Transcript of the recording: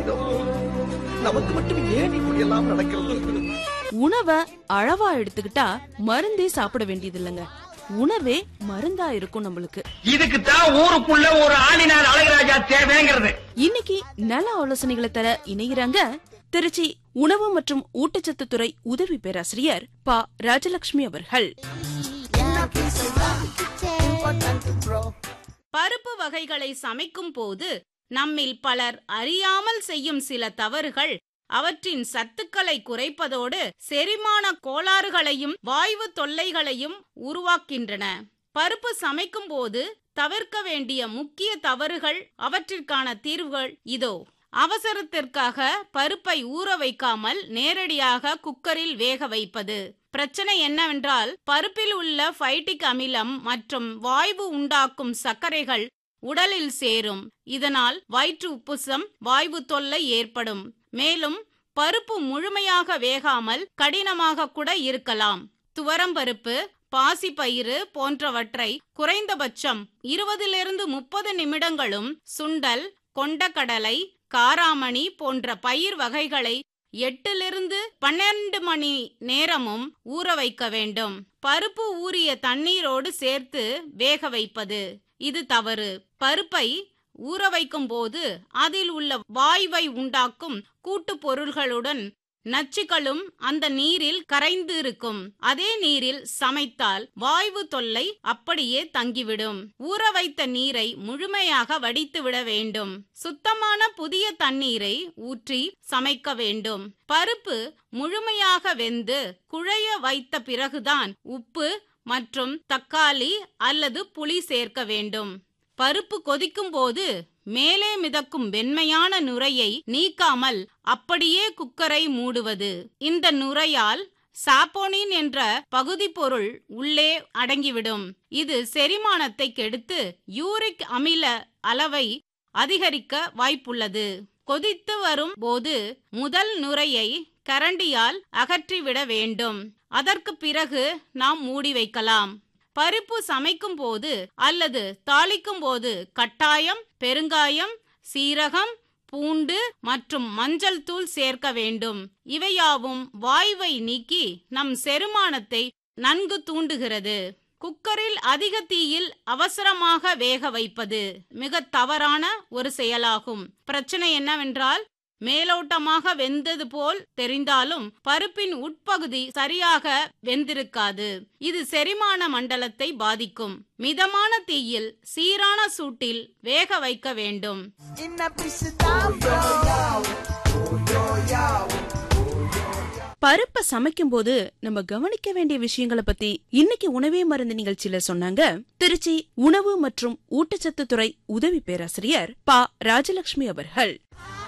விபரீதம் நமக்கு மட்டும் ஏன் இப்படி எல்லாம் நடக்கிறது உணவை அளவா எடுத்துக்கிட்டா மருந்தே சாப்பிட வேண்டியது இல்லைங்க உணவே மருந்தா இருக்கும் நம்மளுக்கு இதுக்கு தான் ஊருக்குள்ள ஒரு ஆளினார் அழகராஜா தேவைங்கிறது இன்னைக்கு நல ஆலோசனைகளை தர இணைகிறாங்க திருச்சி உணவு மற்றும் ஊட்டச்சத்து துறை உதவி பேராசிரியர் ப ராஜலட்சுமி அவர்கள் பருப்பு வகைகளை சமைக்கும் போது நம்மில் பலர் அறியாமல் செய்யும் சில தவறுகள் அவற்றின் சத்துக்களை குறைப்பதோடு செரிமான கோளாறுகளையும் வாய்வு தொல்லைகளையும் உருவாக்கின்றன பருப்பு சமைக்கும் போது தவிர்க்க வேண்டிய முக்கிய தவறுகள் அவற்றிற்கான தீர்வுகள் இதோ அவசரத்திற்காக பருப்பை ஊற வைக்காமல் நேரடியாக குக்கரில் வேக வைப்பது பிரச்சனை என்னவென்றால் பருப்பில் உள்ள ஃபைட்டிக் அமிலம் மற்றும் வாய்வு உண்டாக்கும் சர்க்கரைகள் உடலில் சேரும் இதனால் வயிற்று உப்புசம் வாய்வு தொல்லை ஏற்படும் மேலும் பருப்பு முழுமையாக வேகாமல் கடினமாக கூட இருக்கலாம் துவரம்பருப்பு பாசிப்பயிறு போன்றவற்றை குறைந்தபட்சம் இருபதிலிருந்து முப்பது நிமிடங்களும் சுண்டல் கொண்டக்கடலை காராமணி போன்ற பயிர் வகைகளை எட்டிலிருந்து பன்னெண்டு மணி நேரமும் ஊற வைக்க வேண்டும் பருப்பு ஊறிய தண்ணீரோடு சேர்த்து வேக வைப்பது இது தவறு பருப்பை ஊற வைக்கும் போது அதில் உள்ள வாய்வை உண்டாக்கும் கூட்டுப் பொருள்களுடன் நச்சுக்களும் அந்த நீரில் கரைந்து இருக்கும் அதே நீரில் சமைத்தால் வாய்வு தொல்லை அப்படியே தங்கிவிடும் ஊற வைத்த நீரை முழுமையாக வடித்துவிட வேண்டும் சுத்தமான புதிய தண்ணீரை ஊற்றி சமைக்க வேண்டும் பருப்பு முழுமையாக வெந்து குழைய வைத்த பிறகுதான் உப்பு மற்றும் தக்காளி அல்லது புளி சேர்க்க வேண்டும் பருப்பு கொதிக்கும் போது மேலே மிதக்கும் வெண்மையான நுரையை நீக்காமல் அப்படியே குக்கரை மூடுவது இந்த நுரையால் சாப்போனின் என்ற பகுதி பொருள் உள்ளே அடங்கிவிடும் இது செரிமானத்தை கெடுத்து யூரிக் அமில அளவை அதிகரிக்க வாய்ப்புள்ளது கொதித்து வரும் போது முதல் நுரையை கரண்டியால் அகற்றிவிட வேண்டும் அதற்கு பிறகு நாம் மூடி வைக்கலாம் பருப்பு சமைக்கும் போது அல்லது தாளிக்கும் போது கட்டாயம் பெருங்காயம் சீரகம் பூண்டு மற்றும் மஞ்சள் தூள் சேர்க்க வேண்டும் இவையாவும் வாய்வை நீக்கி நம் செரிமானத்தை நன்கு தூண்டுகிறது குக்கரில் அதிக தீயில் அவசரமாக வேக வைப்பது மிக தவறான ஒரு செயலாகும் பிரச்சனை என்னவென்றால் மேலோட்டமாக வெந்தது போல் தெரிந்தாலும் பருப்பின் உட்பகுதி சரியாக வெந்திருக்காது இது செரிமான மண்டலத்தை பாதிக்கும் மிதமான தீயில் சீரான சூட்டில் வேக வைக்க வேண்டும் பருப்பை சமைக்கும் போது நம்ம கவனிக்க வேண்டிய விஷயங்களை பத்தி இன்னைக்கு உணவே மருந்து நிகழ்ச்சியில சொன்னாங்க திருச்சி உணவு மற்றும் ஊட்டச்சத்து துறை உதவி பேராசிரியர் ப ராஜலட்சுமி அவர்கள்